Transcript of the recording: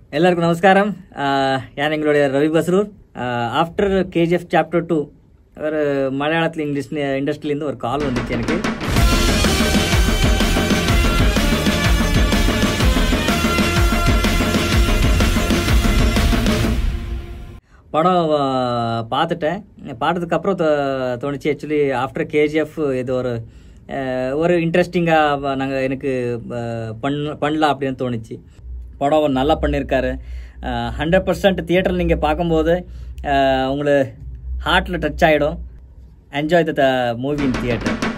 எல்லாருக்கும் நமஸ்காரம் ഞാൻ எங்களுடைய Ravi Basrur after KGF chapter two ஒரு மலையாளத்தில் இங்கிலீஷ் இண்டஸ்ட்ரியிலேருந்து ஒரு கால் வந்துச்சு எனக்கு படம் அஹ், பார்த்துட்டேன் பார்த்ததுக்கப்புறம் தோ- தோணுச்சு ஆக்சுவலி ஆஃப்டர் கேஜிஎஃப் இது ஒரு அஹ், ஒரு இன்ட்ரெஸ்டிங்காக நாங்கள் எனக்கு அஹ், பண்ண பண்ணலாம் அப்படின்னு தோணுச்சு படம் நல்லா பண்ணியிருக்காரு ஹண்ட்ரட் பர்சன்ட் தியேட்டரில் நீங்கள் பார்க்கும்போது அஹ், உங்களுக்கு ஹார்ட்டில் டச் ஆகிடும் enjoy the movie in theatre